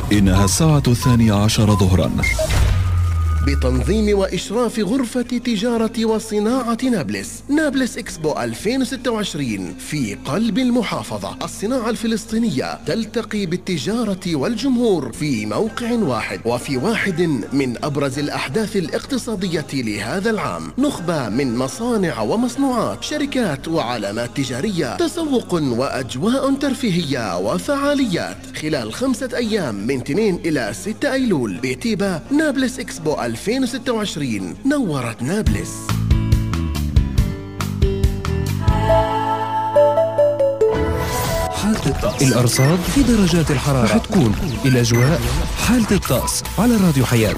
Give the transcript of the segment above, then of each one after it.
إنها الساعة الثانية عشر ظهرا بتنظيم وإشراف غرفة تجارة وصناعة نابلس نابلس إكسبو 2026 في قلب المحافظة الصناعة الفلسطينية تلتقي بالتجارة والجمهور في موقع واحد وفي واحد من أبرز الأحداث الاقتصادية لهذا العام نخبة من مصانع ومصنوعات شركات وعلامات تجارية تسوق وأجواء ترفيهية وفعاليات خلال خمسة أيام من 2 إلى 6 أيلول بتيبا نابلس إكسبو 2026 نورت نابلس حالة الطقس الأرصاد في درجات الحرارة رح تكون الأجواء حالة الطقس على راديو حياة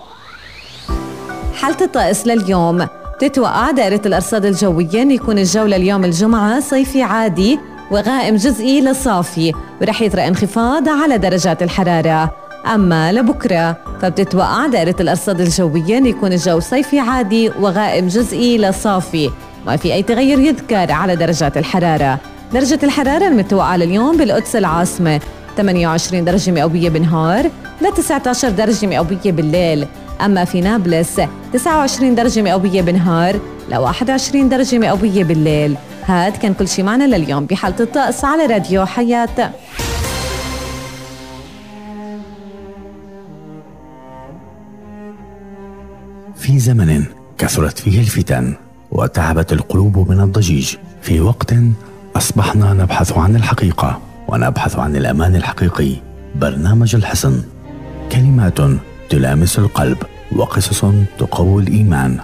حالة الطقس لليوم تتوقع دائرة الأرصاد الجوية أن يكون الجو لليوم الجمعة صيفي عادي وغائم جزئي لصافي ورح يطرأ انخفاض على درجات الحرارة أما لبكرة فبتتوقع دائرة الأرصاد الجوية أن يكون الجو صيفي عادي وغائم جزئي لصافي ما في أي تغير يذكر على درجات الحرارة درجة الحرارة المتوقعة لليوم بالقدس العاصمة 28 درجة مئوية بالنهار ل 19 درجة مئوية بالليل أما في نابلس 29 درجة مئوية بالنهار ل 21 درجة مئوية بالليل هاد كان كل شي معنا لليوم بحالة الطقس على راديو حياة في زمن كثرت فيه الفتن وتعبت القلوب من الضجيج في وقت اصبحنا نبحث عن الحقيقه ونبحث عن الامان الحقيقي برنامج الحصن كلمات تلامس القلب وقصص تقوي الايمان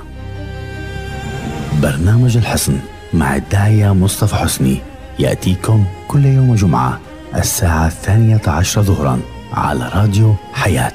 برنامج الحصن مع الداعيه مصطفى حسني ياتيكم كل يوم جمعه الساعه الثانيه عشر ظهرا على راديو حياه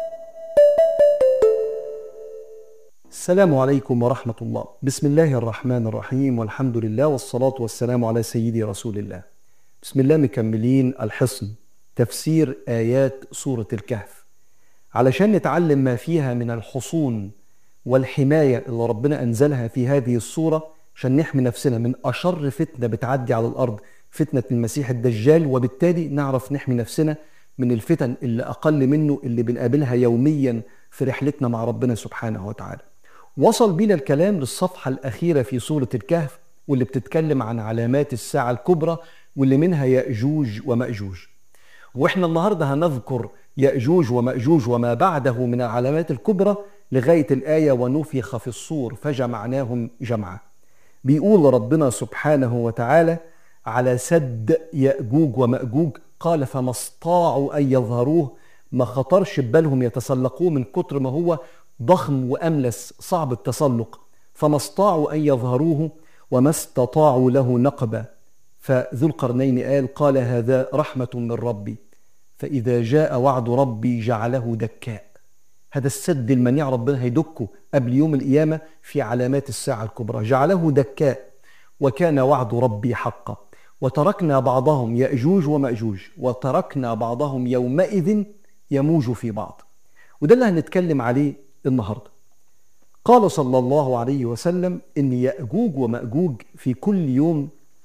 السلام عليكم ورحمة الله بسم الله الرحمن الرحيم والحمد لله والصلاة والسلام على سيدي رسول الله بسم الله مكملين الحصن تفسير آيات سورة الكهف علشان نتعلم ما فيها من الحصون والحماية اللي ربنا أنزلها في هذه السورة عشان نحمي نفسنا من أشر فتنة بتعدي على الأرض فتنة المسيح الدجال وبالتالي نعرف نحمي نفسنا من الفتن اللي أقل منه اللي بنقابلها يوميا في رحلتنا مع ربنا سبحانه وتعالى وصل بينا الكلام للصفحة الأخيرة في سورة الكهف واللي بتتكلم عن علامات الساعة الكبرى واللي منها يأجوج ومأجوج وإحنا النهاردة هنذكر يأجوج ومأجوج وما بعده من العلامات الكبرى لغاية الآية ونفخ في الصور فجمعناهم جمعا بيقول ربنا سبحانه وتعالى على سد يأجوج ومأجوج قال فما استطاعوا أن يظهروه ما خطرش ببالهم يتسلقوه من كتر ما هو ضخم وأملس صعب التسلق فما استطاعوا أن يظهروه وما استطاعوا له نقبا فذو القرنين قال قال هذا رحمة من ربي فإذا جاء وعد ربي جعله دكاء هذا السد المنيع ربنا هيدكه قبل يوم القيامة في علامات الساعة الكبرى جعله دكاء وكان وعد ربي حقا وتركنا بعضهم يأجوج ومأجوج وتركنا بعضهم يومئذ يموج في بعض وده اللي هنتكلم عليه النهارده قال صلى الله عليه وسلم ان ياجوج وماجوج في كل يوم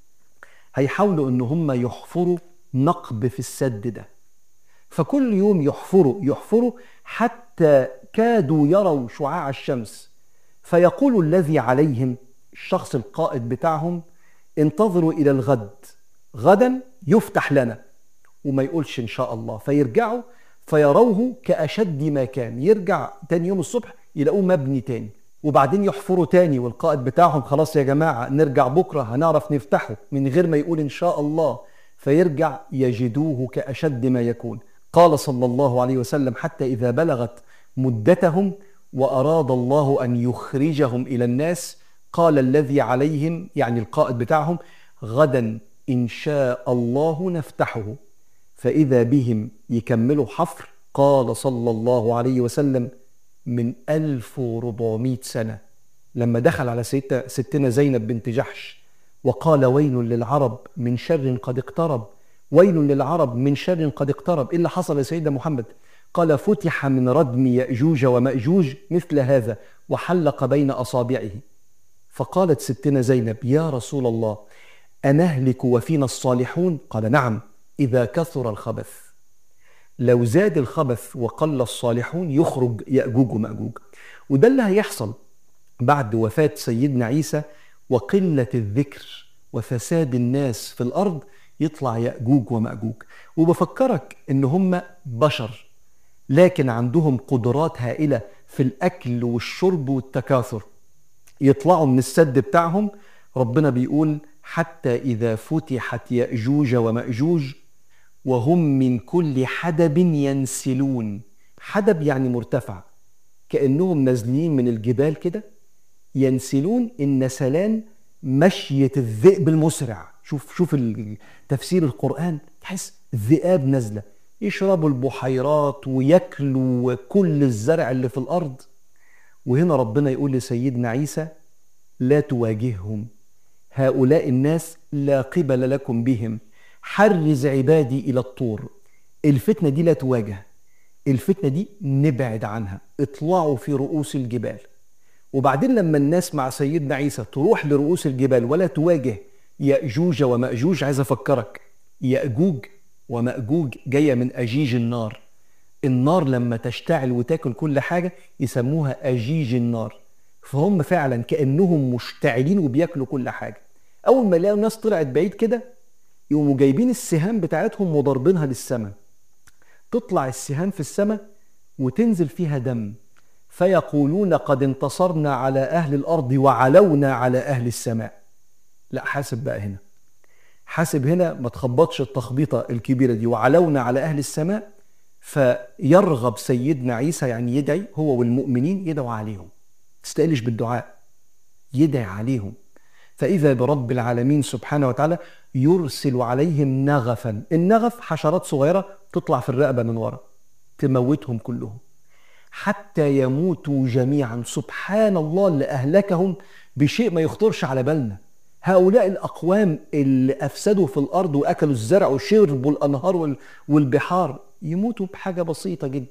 هيحاولوا ان هم يحفروا نقب في السد ده فكل يوم يحفروا يحفروا حتى كادوا يروا شعاع الشمس فيقول الذي عليهم الشخص القائد بتاعهم انتظروا الى الغد غدا يفتح لنا وما يقولش ان شاء الله فيرجعوا فيروه كأشد ما كان يرجع تاني يوم الصبح يلاقوه مبني تاني وبعدين يحفروا تاني والقائد بتاعهم خلاص يا جماعة نرجع بكرة هنعرف نفتحه من غير ما يقول إن شاء الله فيرجع يجدوه كأشد ما يكون قال صلى الله عليه وسلم حتى إذا بلغت مدتهم وأراد الله أن يخرجهم إلى الناس قال الذي عليهم يعني القائد بتاعهم غدا إن شاء الله نفتحه فإذا بهم يكملوا حفر قال صلى الله عليه وسلم من 1400 سنة لما دخل على ستة ستنا زينب بنت جحش وقال ويل للعرب من شر قد اقترب ويل للعرب من شر قد اقترب إيه اللي حصل يا سيدنا محمد قال فتح من ردم يأجوج ومأجوج مثل هذا وحلق بين أصابعه فقالت ستنا زينب يا رسول الله أنهلك وفينا الصالحون قال نعم إذا كثر الخبث لو زاد الخبث وقل الصالحون يخرج يأجوج ومأجوج وده اللي هيحصل بعد وفاة سيدنا عيسى وقلة الذكر وفساد الناس في الأرض يطلع يأجوج ومأجوج وبفكرك إن هم بشر لكن عندهم قدرات هائلة في الأكل والشرب والتكاثر يطلعوا من السد بتاعهم ربنا بيقول حتى إذا فتحت يأجوج ومأجوج وهم من كل حدب ينسلون حدب يعني مرتفع كأنهم نازلين من الجبال كده ينسلون النسلان مشية الذئب المسرع شوف شوف تفسير القرآن تحس الذئاب نازلة يشربوا البحيرات وياكلوا كل الزرع اللي في الأرض وهنا ربنا يقول لسيدنا عيسى لا تواجههم هؤلاء الناس لا قبل لكم بهم حرز عبادي إلى الطور الفتنة دي لا تواجه الفتنة دي نبعد عنها اطلعوا في رؤوس الجبال وبعدين لما الناس مع سيدنا عيسى تروح لرؤوس الجبال ولا تواجه يأجوج ومأجوج عايز أفكرك يأجوج ومأجوج جاية من أجيج النار النار لما تشتعل وتاكل كل حاجة يسموها أجيج النار فهم فعلا كأنهم مشتعلين وبياكلوا كل حاجة أول ما يلاقوا الناس طلعت بعيد كده يقوموا جايبين السهام بتاعتهم وضاربينها للسماء تطلع السهام في السماء وتنزل فيها دم فيقولون قد انتصرنا على أهل الأرض وعلونا على أهل السماء لا حاسب بقى هنا حاسب هنا ما تخبطش التخبيطة الكبيرة دي وعلونا على أهل السماء فيرغب سيدنا عيسى يعني يدعي هو والمؤمنين يدعوا عليهم تستقلش بالدعاء يدعي عليهم فإذا برب العالمين سبحانه وتعالى يرسل عليهم نغفا النغف حشرات صغيرة تطلع في الرقبة من ورا تموتهم كلهم حتى يموتوا جميعا سبحان الله اللي أهلكهم بشيء ما يخطرش على بالنا هؤلاء الأقوام اللي أفسدوا في الأرض وأكلوا الزرع وشربوا الأنهار والبحار يموتوا بحاجة بسيطة جدا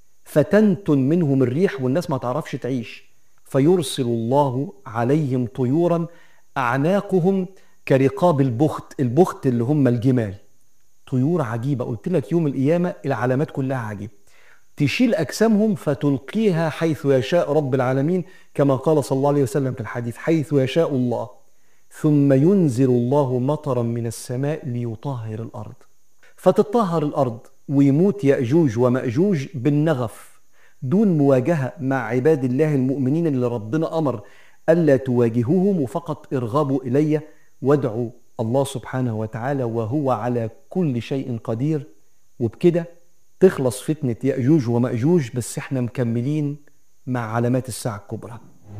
فتنتن منهم الريح والناس ما تعرفش تعيش فيرسل الله عليهم طيورا أعناقهم كرقاب البخت البخت اللي هم الجمال طيور عجيبة قلت لك يوم القيامة العلامات كلها عجيبة تشيل أجسامهم فتلقيها حيث يشاء رب العالمين كما قال صلى الله عليه وسلم في الحديث حيث يشاء الله ثم ينزل الله مطرا من السماء ليطهر الأرض فتطهر الأرض ويموت يأجوج ومأجوج بالنغف دون مواجهة مع عباد الله المؤمنين اللي ربنا أمر ألا تواجهوهم وفقط ارغبوا إلي وادعوا الله سبحانه وتعالى وهو على كل شيء قدير وبكده تخلص فتنة يأجوج ومأجوج بس احنا مكملين مع علامات الساعة الكبرى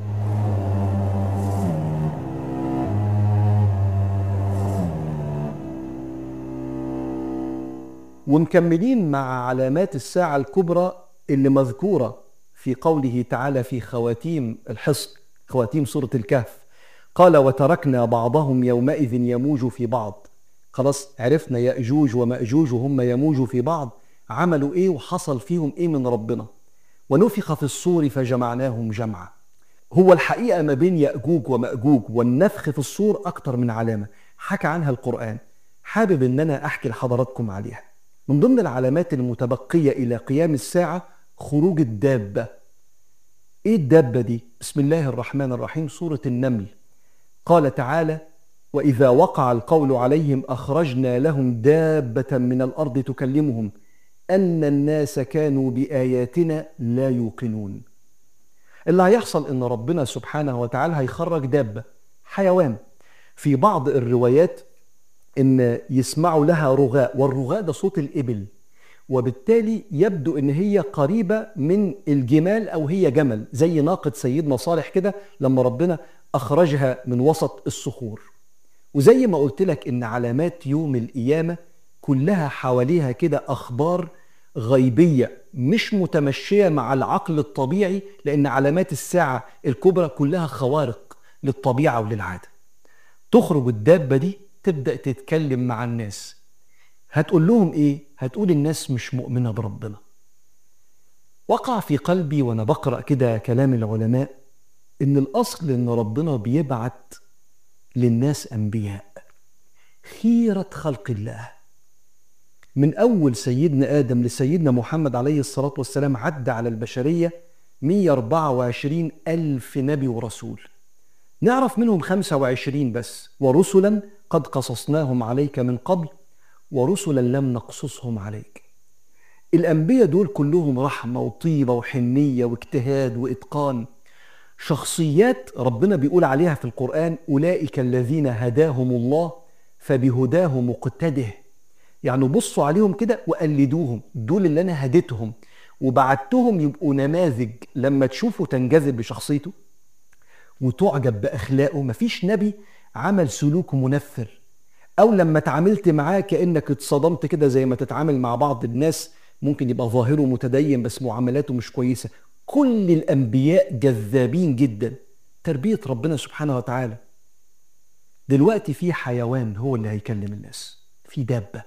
ومكملين مع علامات الساعة الكبرى اللي مذكورة في قوله تعالى في خواتيم الحصن خواتيم سورة الكهف قال وتركنا بعضهم يومئذ يموج في بعض خلاص عرفنا يأجوج ومأجوج وهم يموج في بعض عملوا ايه وحصل فيهم ايه من ربنا ونفخ في الصور فجمعناهم جمعا هو الحقيقة ما بين يأجوج ومأجوج والنفخ في الصور أكتر من علامة حكى عنها القرآن حابب ان انا احكي لحضراتكم عليها من ضمن العلامات المتبقية إلى قيام الساعة خروج الدابة إيه الدابة دي؟ بسم الله الرحمن الرحيم سورة النمل قال تعالى وإذا وقع القول عليهم أخرجنا لهم دابة من الأرض تكلمهم أن الناس كانوا بآياتنا لا يوقنون اللي هيحصل إن ربنا سبحانه وتعالى هيخرج دابة حيوان في بعض الروايات ان يسمعوا لها رغاء والرغاء ده صوت الابل وبالتالي يبدو ان هي قريبه من الجمال او هي جمل زي ناقه سيدنا صالح كده لما ربنا اخرجها من وسط الصخور وزي ما قلت لك ان علامات يوم القيامه كلها حواليها كده اخبار غيبيه مش متمشيه مع العقل الطبيعي لان علامات الساعه الكبرى كلها خوارق للطبيعه وللعاده تخرج الدابه دي تبدأ تتكلم مع الناس هتقول لهم ايه؟ هتقول الناس مش مؤمنة بربنا وقع في قلبي وانا بقرأ كده كلام العلماء ان الاصل ان ربنا بيبعت للناس انبياء خيرة خلق الله من أول سيدنا آدم لسيدنا محمد عليه الصلاة والسلام عدى على البشرية 124 ألف نبي ورسول نعرف منهم 25 بس ورسلا قد قصصناهم عليك من قبل ورسلا لم نقصصهم عليك الأنبياء دول كلهم رحمة وطيبة وحنية واجتهاد وإتقان شخصيات ربنا بيقول عليها في القرآن أولئك الذين هداهم الله فبهداه مقتده يعني بصوا عليهم كده وقلدوهم دول اللي أنا هديتهم وبعتهم يبقوا نماذج لما تشوفوا تنجذب بشخصيته وتعجب بأخلاقه مفيش نبي عمل سلوك منفر أو لما تعاملت معاه كأنك اتصدمت كده زي ما تتعامل مع بعض الناس ممكن يبقى ظاهره متدين بس معاملاته مش كويسة كل الأنبياء جذابين جدا تربية ربنا سبحانه وتعالى دلوقتي في حيوان هو اللي هيكلم الناس في دابة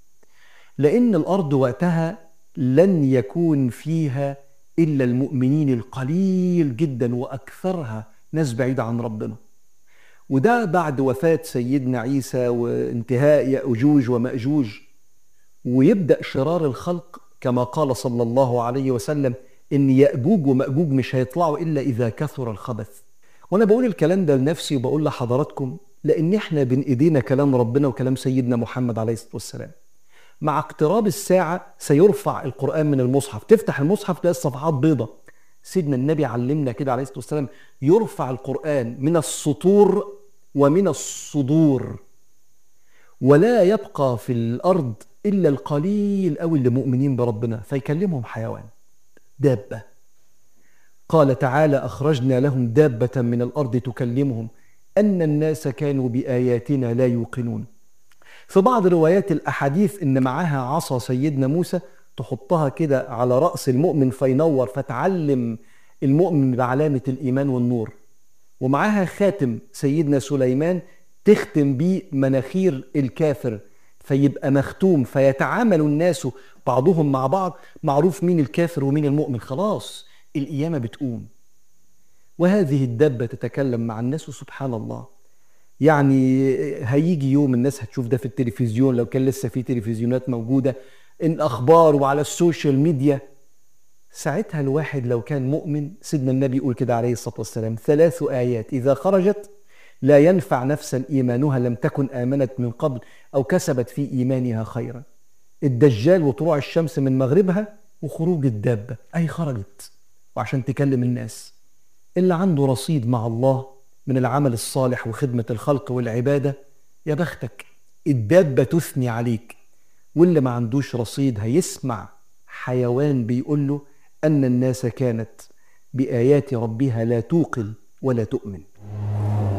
لأن الأرض وقتها لن يكون فيها إلا المؤمنين القليل جدا وأكثرها ناس بعيدة عن ربنا وده بعد وفاة سيدنا عيسى وانتهاء يأجوج ومأجوج ويبدأ شرار الخلق كما قال صلى الله عليه وسلم إن يأجوج ومأجوج مش هيطلعوا إلا إذا كثر الخبث وأنا بقول الكلام ده لنفسي وبقول لحضراتكم لأن إحنا بين إيدينا كلام ربنا وكلام سيدنا محمد عليه الصلاة والسلام مع اقتراب الساعة سيرفع القرآن من المصحف تفتح المصحف تلاقي الصفحات بيضة سيدنا النبي علمنا كده عليه الصلاة والسلام يرفع القرآن من السطور ومن الصدور ولا يبقى في الأرض إلا القليل أو اللي مؤمنين بربنا فيكلمهم حيوان دابة قال تعالى أخرجنا لهم دابة من الأرض تكلمهم أن الناس كانوا بآياتنا لا يوقنون في بعض روايات الأحاديث إن معاها عصا سيدنا موسى تحطها كده على رأس المؤمن فينور فتعلم المؤمن بعلامة الإيمان والنور ومعاها خاتم سيدنا سليمان تختم بيه مناخير الكافر فيبقى مختوم فيتعامل الناس بعضهم مع بعض معروف مين الكافر ومين المؤمن خلاص القيامة بتقوم وهذه الدابة تتكلم مع الناس وسبحان الله يعني هيجي يوم الناس هتشوف ده في التلفزيون لو كان لسه في تلفزيونات موجودة الأخبار وعلى السوشيال ميديا ساعتها الواحد لو كان مؤمن سيدنا النبي يقول كده عليه الصلاة والسلام ثلاث آيات إذا خرجت لا ينفع نفسا إيمانها لم تكن آمنت من قبل أو كسبت في إيمانها خيرا الدجال وطلوع الشمس من مغربها وخروج الدابة أي خرجت وعشان تكلم الناس اللي عنده رصيد مع الله من العمل الصالح وخدمة الخلق والعبادة يا بختك الدابة تثني عليك واللي ما عندوش رصيد هيسمع حيوان بيقول له أن الناس كانت بآيات ربها لا توقن ولا تؤمن